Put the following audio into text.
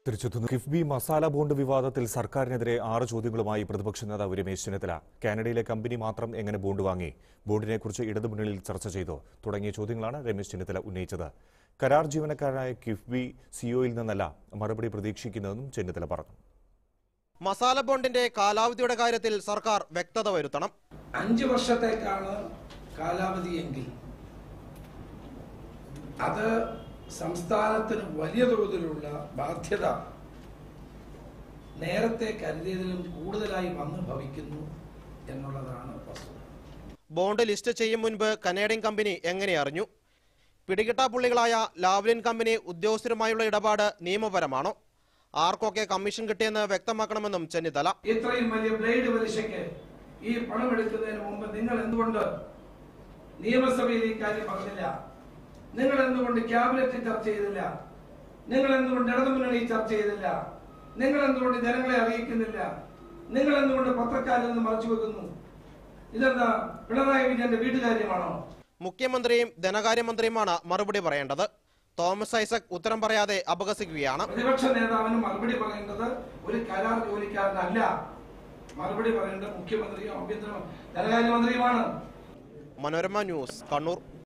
തിരിച്ചെത്തുന്നു KIIFB masala bond വിവാദത്തിൽ സർക്കാരിനെതിരെ ആറ് ചോദ്യങ്ങളുമായി പ്രതിപക്ഷ നേതാവ് രമേശ് ചെന്നിത്തല കാനഡയിലെ കമ്പനി മാത്രം എങ്ങനെ ബോണ്ട് വാങ്ങി ബോണ്ടിനെക്കുറിച്ച് ഇടതുമുന്നണിയിൽ ചർച്ച ചെയ്തോ തുടങ്ങിയ ചോദ്യങ്ങളാണ് രമേശ് ചെന്നിത്തല ഉന്നയിച്ചത് കരാർ ജീവനക്കാരായ കിഫ്ബി സിഒയിൽ നിന്നല്ല മറുപടി പ്രതീക്ഷിക്കുന്നതെന്നും ചെന്നിത്തല പറഞ്ഞു മസാല ബോണ്ടിന്റെ കാലാവധിയുടെ കാര്യത്തിൽ സർക്കാർ വ്യക്തത വരുത്തണം അഞ്ച് വർഷത്തേക്കാണ് കാലാവധി എങ്കിൽ അത് സംസ്ഥാനത്തിന് വലിയ തോതിലുള്ള ബാധ്യത നേരത്തെ കരുതിയതിലും കൂടുതലായി വന്നു ഭവിക്കുന്നു എന്നുള്ളതാണ് വസ്തുത ബോണ്ട് ലിസ്റ്റ് ചെയ്യും മുൻപ് കനേഡിയൻ കമ്പനി എങ്ങനെ അറിഞ്ഞു പിടികിട്ടാപ്പുള്ളികളായ ലാവ്ലിൻ കമ്പനി ഉദ്യോഗസ്ഥരുമായുള്ള ഇടപാട് നിയമപരമാണോ ആർക്കൊക്കെ കമ്മീഷൻ കിട്ടിയെന്ന് വ്യക്തമാക്കണമെന്നും ചെന്നിത്തല ഇത്രയും വലിയ ബ്ലേഡ് പലിശയ്ക്ക് ഈ പണം എടുക്കുന്നതിന് മുമ്പ് നിങ്ങൾ എന്തുകൊണ്ട് നിയമസഭയിൽ ഈ കാര്യം പറഞ്ഞില്ല നിങ്ങൾ എന്തുകൊണ്ട് ക്യാബിനറ്റിൽ ചർച്ച ചെയ്തില്ല നിങ്ങൾ എന്തുകൊണ്ട് ഇടതുമുന്നണി ചർച്ച ചെയ്തില്ല നിങ്ങൾ എന്തുകൊണ്ട് ജനങ്ങളെ അറിയിക്കുന്നില്ല നിങ്ങൾ എന്തുകൊണ്ട് പത്രക്കാരിൽ നിന്ന് മറച്ചു വെക്കുന്നു ഇതെന്താ പിണറായി വിജയന്റെ വീട്ടുകാര്യമാണോ മുഖ്യമന്ത്രിയും ധനകാര്യമന്ത്രിയുമാണ് മറുപടി പറയേണ്ടത് തോമസ് ഐസക് ഉത്തരം പറയാതെ അപഹസിക്കുകയാണ് പ്രതിപക്ഷ നേതാവിന് മറുപടി പറയേണ്ടത് ഒരു കരാർ ജോലിക്കാരനല്ല മറുപടി പറയേണ്ടത് മുഖ്യമന്ത്രിയും ആഭ്യന്തര ധനകാര്യമന്ത്രിയുമാണ് മനോരമ ന്യൂസ് കണ്ണൂർ